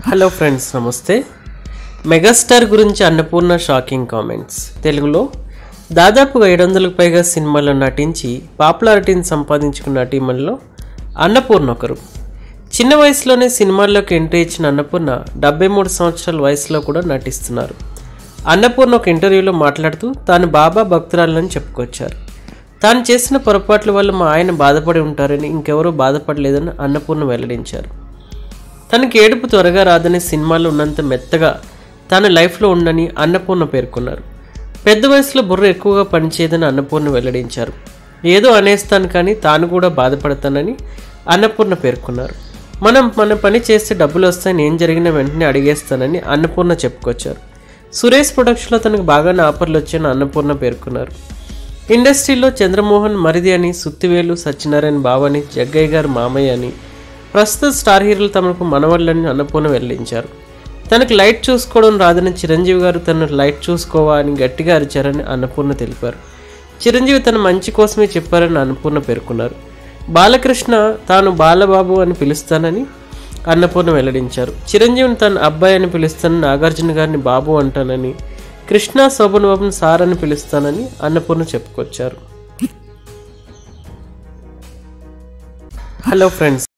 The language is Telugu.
హలో ఫ్రెండ్స్ నమస్తే మెగాస్టార్ గురించి అన్నపూర్ణ షాకింగ్ కామెంట్స్ తెలుగులో దాదాపుగా ఏడు వందలకు పైగా సినిమాల్లో నటించి పాపులారిటీని సంపాదించుకున్న నటీమణిలో అన్నపూర్ణ ఒకరు చిన్న వయసులోనే సినిమాల్లోకి ఎంట్రీ ఇచ్చిన అన్నపూర్ణ డెబ్బై మూడు సంవత్సరాల వయసులో కూడా నటిస్తున్నారు అన్నపూర్ణ ఒక ఇంటర్వ్యూలో మాట్లాడుతూ తాను బాబా భక్తురాలని చెప్పుకొచ్చారు తాను చేసిన పొరపాట్ల వల్ల మా ఆయన బాధపడి ఉంటారని ఇంకెవరూ బాధపడలేదని అన్నపూర్ణ వెల్లడించారు తనకి ఏడుపు త్వరగా రాదని సినిమాలో ఉన్నంత మెత్తగా తాను లైఫ్లో ఉండని అన్నపూర్ణ పేర్కొన్నారు పెద్ద వయసులో బుర్ర ఎక్కువగా పనిచేయదని అన్నపూర్ణ వెల్లడించారు ఏదో అనేస్తాను కానీ తాను కూడా బాధపడతానని అన్నపూర్ణ పేర్కొన్నారు మనం మన పని చేస్తే డబ్బులు వస్తాయని ఏం జరిగినా వెంటనే అడిగేస్తానని అన్నపూర్ణ చెప్పుకొచ్చారు సురేష్ ప్రొడక్షన్లో తనకు బాగానే ఆఫర్లు వచ్చాయని అన్నపూర్ణ పేర్కొన్నారు ఇండస్ట్రీలో చంద్రమోహన్ మరిది అని సుత్తివేలు సత్యనారాయణ బావని జగ్గయ్య గారు మామయ్య అని ప్రస్తుత స్టార్ హీరోలు తమకు మనవళ్ళని అన్నపూర్ణ వెల్లడించారు తనకు లైట్ చూసుకోవడం రాదని చిరంజీవి గారు తను లైట్ చూసుకోవా అని గట్టిగా అరిచారని అన్నపూర్ణ తెలిపారు చిరంజీవి తన మంచి కోసమే చెప్పారని అన్నపూర్ణ పేర్కొన్నారు బాలకృష్ణ తాను బాలబాబు అని పిలుస్తానని అన్నపూర్ణ వెల్లడించారు చిరంజీవిని తన అబ్బాయి అని పిలుస్తానని నాగార్జున గారిని బాబు అంటానని కృష్ణ శోభన్ బాబుని సార్ అని పిలుస్తానని అన్నపూర్ణ చెప్పుకొచ్చారు హలో ఫ్రెండ్స్